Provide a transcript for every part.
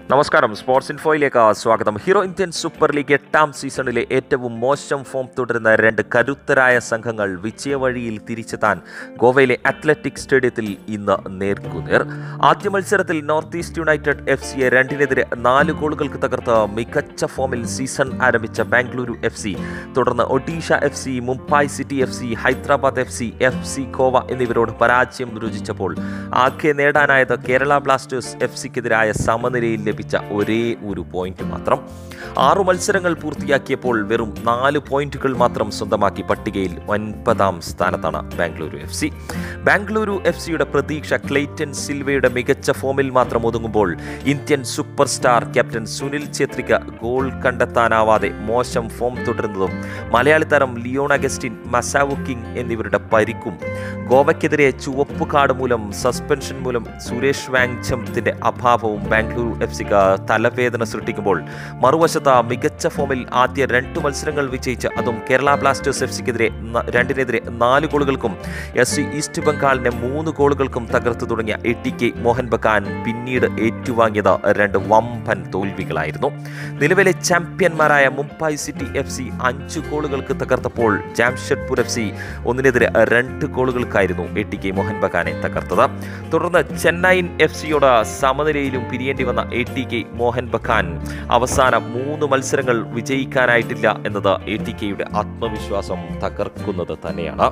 നമസ്കാരം സ്പോർട്സ് ഇൻഫോയിലേക്ക് സ്വാഗതം hero Indian super league എട്ടാം സീസണിലെ ഏറ്റവും മോശം ഫോം തുടരുന്ന രണ്ട് കരുത്തരായ സംഘങ്ങൾ വിജയവഴിയിൽ തിരിച്ചെത്താൻ ഗോവയിലെ അത്ലറ്റിക് സ്റ്റേഡിയത്തിൽ ഇന്ന് നേർക്കുനേർ ആദ്യ മത്സരത്തിൽ നോർത്ത് ഈസ്റ്റ് യുണൈറ്റഡ് എഫ് സിയെ രണ്ടിനെതിരെ നാല് ഗോളുകൾക്ക് തകർത്ത് മികച്ച ഫോമിൽ സീസൺ ആരംഭിച്ച ബാംഗ്ലൂരു എഫ് സി തുടർന്ന് Odisha F C Mumbai city F C Hyderabad F C F C Goa എന്നിവരോട് പരാജയം രുചിച്ചപ്പോൾ ആകെ നേടാനായത് കേരള ബ്ലാസ്റ്റേഴ്സ് എഫ് സിക്കെതിരായ സമനിലയിൽ ലഭിച്ച ഒരേ ഒരു പോയിന്റ് മാത്രം ആറു മത്സരങ്ങൾ പൂർത്തിയാക്കിയപ്പോൾ വെറും നാല് പോയിന്റുകൾ മാത്രം സ്വന്തമാക്കി പട്ടികയിൽ ഒൻപതാം സ്ഥാനത്താണ് Bengaluru F C Bengaluru F സിയുടെ പ്രതീക്ഷ ക്ലെയ്റ്റൻ സിൽവയുടെ മികച്ച ഫോമിൽ മാത്രം ഒതുങ്ങുമ്പോൾ Indian super star captain Sunil ഛേത്രിക്ക് ഗോൾ കണ്ടെത്താനാവാതെ മോശം ഫോം തുടരുന്നതും മലയാളി താരം ലിയോൺ അഗസ്റ്റിൻ മസാവു കിങ് എന്നിവരുടെ പരിക്കും ഗോവയ്ക്കെതിരെ ചുവപ്പ് കാർഡ് മൂലം സസ്പെൻഷൻ മൂലം സുരേഷ് വാങ്ചത്തിന്റെ അഭാവവും ബാംഗ്ലൂരു എഫ് സിക്ക് തലവേദന സൃഷ്ടിക്കുമ്പോൾ മറുവശത്ത് മികച്ച ഫോമിൽ ആദ്യ രണ്ട് മത്സരങ്ങൾ വിജയിച്ച് അതും കേരള ബ്ലാസ്റ്റേഴ്സ് എഫ് സിക്കെതിരെ രണ്ടിനെതിരെ നാല് ഗോളുകൾക്കും എസ് സി ഈസ്റ്റ് ബംഗാളിനെ മൂന്ന് ഗോളുകൾക്കും തകർത്തു തുടങ്ങിയ A T K Mohun Bagan പിന്നീട് ഏറ്റുവാങ്ങിയത് രണ്ട് വമ്പൻ തോൽവികളായിരുന്നു നിലവിലെ ചാമ്പ്യന്മാരായ മുംബൈ സിറ്റി എഫ് സി അഞ്ച് ഗോളുകൾക്ക് തകർത്തപ്പോൾ ജാംഷഡ്പൂർ എഫ് സി ഒന്നിനെതിരെ രണ്ട് ഗോളുകൾക്കായിരുന്നു എ ടി കെ മോഹൻ ബഗാനെ തകർത്തത് തുടർന്ന് ചെന്നൈയിൻ എഫ് സിയോട് സമനിലയിലും പിരിയേണ്ടി വന്ന A T K Mohun Bagan അവസാന മൂന്ന് മത്സരങ്ങൾ വിജയിക്കാനായിട്ടില്ല എന്നത് എ ടി കെയുടെ ആത്മവിശ്വാസം തകർക്കുന്നത് തന്നെയാണ്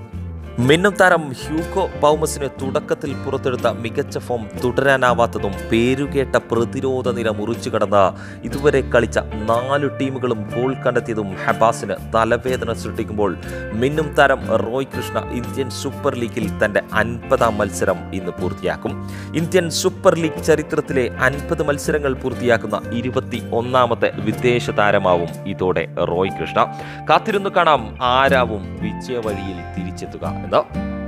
മിന്നും താരം ഹ്യൂഗോ ബൗമസിന് തുടക്കത്തിൽ പുറത്തെടുത്ത മികച്ച ഫോം തുടരാനാവാത്തതും പേരുകേട്ട പ്രതിരോധ നിര മുറിച്ചു കടന്ന ഇതുവരെ കളിച്ച നാല് ടീമുകളും ഗോൾ കണ്ടെത്തിയതും ഹബാസിന് തലവേദന സൃഷ്ടിക്കുമ്പോൾ മിന്നും താരം റോയ് കൃഷ്ണ ഇന്ത്യൻ സൂപ്പർ ലീഗിൽ തന്റെ അൻപതാം മത്സരം ഇന്ന് പൂർത്തിയാക്കും ഇന്ത്യൻ സൂപ്പർ ലീഗ് ചരിത്രത്തിലെ അൻപത് മത്സരങ്ങൾ പൂർത്തിയാക്കുന്ന ഇരുപത്തി ഒന്നാമത്തെ വിദേശ താരമാവും ഇതോടെ റോയ് കൃഷ്ണ കാത്തിരുന്നു കാണാം ആരാവും വിജയവഴിയിൽ തിരിച്ചെത്തുക എന്ന്